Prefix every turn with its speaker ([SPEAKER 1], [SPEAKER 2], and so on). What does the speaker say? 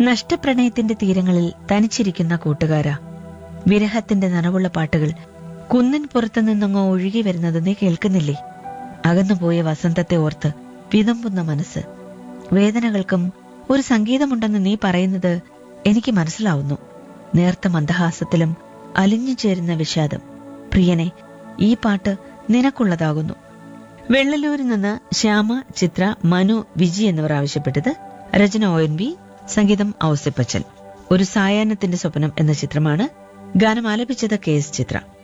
[SPEAKER 1] നഷ്ടപ്രണയത്തിന്റെ തീരങ്ങളിൽ തനിച്ചിരിക്കുന്ന കൂട്ടുകാരാ വിരഹത്തിന്റെ നനവുള്ള പാട്ടുകൾ കുന്നിൻ പുറത്തു നിന്നങ്ങോ ഒഴുകി വരുന്നത് നീ കേൾക്കുന്നില്ലേ അകന്നുപോയ വസന്തത്തെ ഓർത്ത് വിതമ്പുന്ന മനസ്സ് വേദനകൾക്കും ഒരു സംഗീതമുണ്ടെന്ന് നീ പറയുന്നത് എനിക്ക് മനസ്സിലാവുന്നു നേർത്ത മന്ദഹാസത്തിലും അലിഞ്ഞു ചേരുന്ന വിഷാദം പ്രിയനെ ഈ പാട്ട് നിനക്കുള്ളതാകുന്നു വെള്ളലൂരിൽ നിന്ന് ശ്യാമ ചിത്ര മനു വിജി എന്നിവർ ആവശ്യപ്പെട്ടത് രചന ഒ എൻ ബി സംഗീതം ഔസിപ്പച്ചൻ ഒരു സായാഹ്നത്തിന്റെ സ്വപ്നം എന്ന ചിത്രമാണ് ഗാനം ആലപിച്ചത് കെ എസ് ചിത്ര